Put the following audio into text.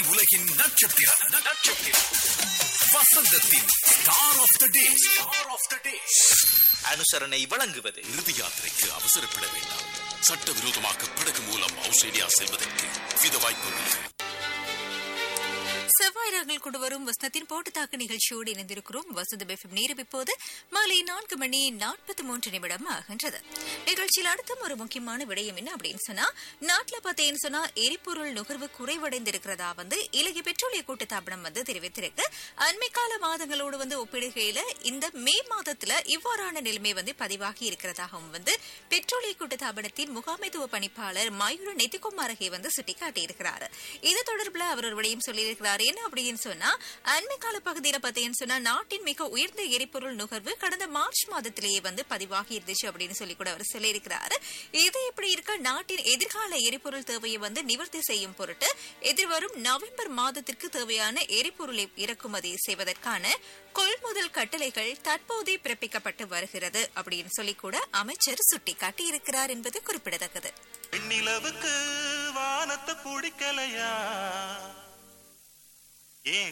உலகின் நட்சத்திரம் நட்சத்திரம் வசந்தத்தின் star of the day star of the day அனுசரணை வழங்குவது இறுதி யாத்திரைக்கு அவசரப்பட வேண்டாம் சட்டவிரோதமாக படகு மூலம் ஆஸ்திரேலியா செல்வதற்கு வித வாய்ப்புள்ளது செவ்வாய் ராகங்கள் கொண்டு வரும் வசனத்தின் போட்டு தாக்கு நிகழ்ச்சியோடு இணைந்திருக்கிறோம் வசந்த பெஃபம் நேரம் இப்போது மாலை நான்கு மணி நாற்பத்தி மூன்று நிமிடம் ஆகின்றது நிகழ்ச்சியில் அடுத்தும் ஒரு முக்கியமான விடயம் என்ன அப்படின்னு சொன்னா நாட்டுல பார்த்தேன்னு சொன்னா எரிபொருள் நுகர்வு குறைவடைந்திருக்கிறதா வந்து இலங்கை பெட்ரோலிய கூட்டுத்தாபனம் வந்து தெரிவித்திருக்கு அண்மை கால மாதங்களோடு வந்து ஒப்பிடுகையில இந்த மே மாதத்துல இவ்வாறான நிலைமை வந்து பதிவாகி இருக்கிறதாகவும் வந்து பெட்ரோலிய கூட்டுத்தாபனத்தின் முகாமைத்துவ பணிப்பாளர் மயூர நெத்திகுமாரகே வந்து சுட்டிக்காட்டியிருக்கிறார் இது தொடர்பில் அவர் ஒரு விடயம் சொல்லியிருக்கிறார் என்ன அப்படின்னு சொன்னா அண்மை கால பகுதியில பார்த்தீங்கன்னு சொன்னா நாட்டின் மிக உயர்ந்த எரிபொருள் நுகர்வு கடந்த மார்ச் மாதத்திலேயே வந்து பதிவாகி இருந்துச்சு அப்படின்னு சொல்லி கூட அவர் சொல்லியிருக்கிறாரு இது இப்படி இருக்க நாட்டின் எதிர்கால எரிபொருள் தேவையை வந்து நிவர்த்தி செய்யும் பொருட்டு எதிர்வரும் நவம்பர் மாதத்திற்கு தேவையான எரிபொருளை இறக்குமதி செய்வதற்கான கொள்முதல் கட்டளைகள் தற்போதே பிறப்பிக்கப்பட்டு வருகிறது அப்படின்னு சொல்லி கூட அமைச்சர் சுட்டிக்காட்டி இருக்கிறார் என்பது குறிப்பிடத்தக்கது வெண்ணிலவுக்கு வானத்தை பிடிக்கலையா ஏன்